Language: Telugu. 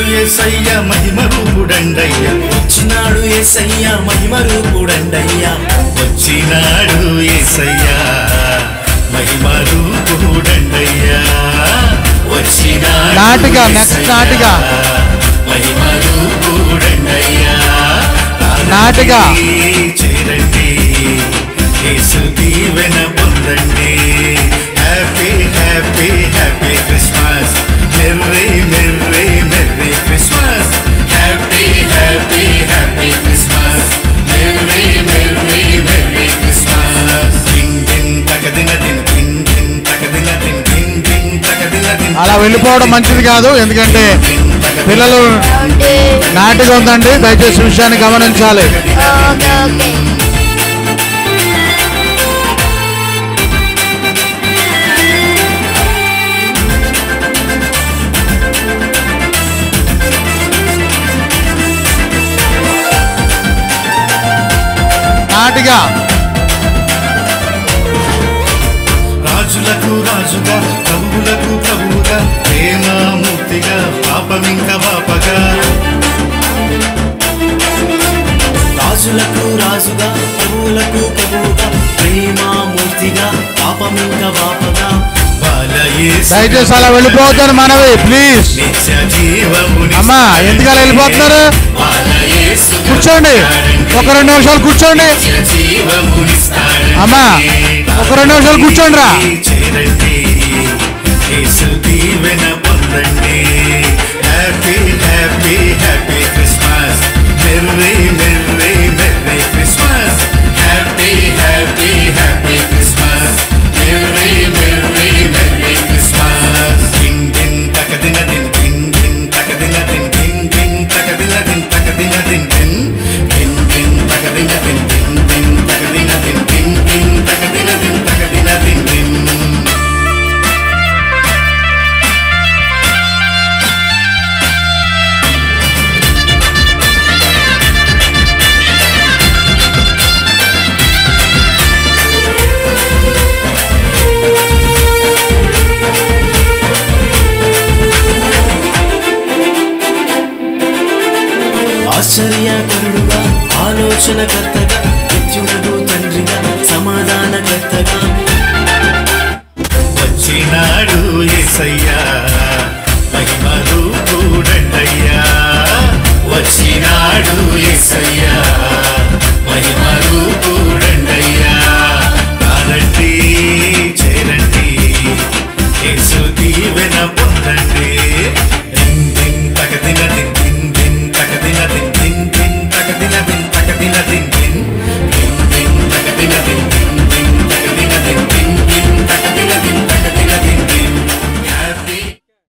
ఏసయ్య మహిమ రూపుడండయ్య వచ్చినాడు ఏసయ్య మహిమ రూపుడండయ్య వచ్చినాడు ఏసయ్య మహిమ రూపుడండయ్య వచ్చినాడు నాటిక, next యేసయ్య, నాటిక. మహిమ రూపుడండయ్య నాటిక. చేరండి యేసు దీవెన పొందండి happy happy happy Christmas merry merry merry Christmas happy happy happy Christmas merry merry merry Christmas టింగ్ టింగ్ తకదిన టిన్ టింగ్ టింగ్ తకదిన టిన్ టింగ్ టింగ్ తకదిన టిన్ అలా వెళ్ళిపోవడం మంచిది కాదు ఎందుకంటే పిల్లలు ఓకే నాటిగా ఉందండి దయచేసి విషయాన్ని గమనించాలి ఓకే ఓకే నాటిగా రాజులకు రాజుగా ప్రభువులకు ప్రభువుగా ప్రేమమూర్తిగా పాపమింక పాపగా రాజులకు రాజుగా ప్రభువులకు ప్రభువుగా ప్రేమామూర్తిగా పాపమింక వాపగా బాలయేసు దయచేసి అలా వెళ్ళిపోవద్దని మనవి ప్లీజ్ నిత్య జీవముని అమ్మా ఎందుకు అలా వెళ్ళిపోతున్నారు బాలయేసు కూర్చోండి ఒక రెండు నిమిషాలు కూర్చోండి నిత్య జీవమునిస్తాడండి. అమ్మా, ఒక రెండు నిమిషాలు కూర్చోండి రా. చేరండి యేసు దీవెన పొందండి happy happy happy Christmas merry merry merry Christmas happy happy happy Christmas merry merry merry Christmas టింగ్ టింగ్ తకదిన టిన్ టింగ్ టింగ్ తకదిన టిన్ టింగ్ టింగ్ తకదిన టిన్ తకదిన టిన్ టిన్ టిన్ టిన్ తకదిన టిన్ టింగ్ టింగ్ తకదిన టిన్ టింగ్ టింగ్ తకదిన టిన్ తకదిన టిన్ టిన్ ఆశ్చర్యకరుడుగా ఆలోచనకర్తగా నిత్యుడగు తండ్రిగా సమాధానకర్తగా వచ్చినాడు ఏసయ్యా మహిమ రూపుడండయ్యా వచ్చినాడు ఏసయ్యా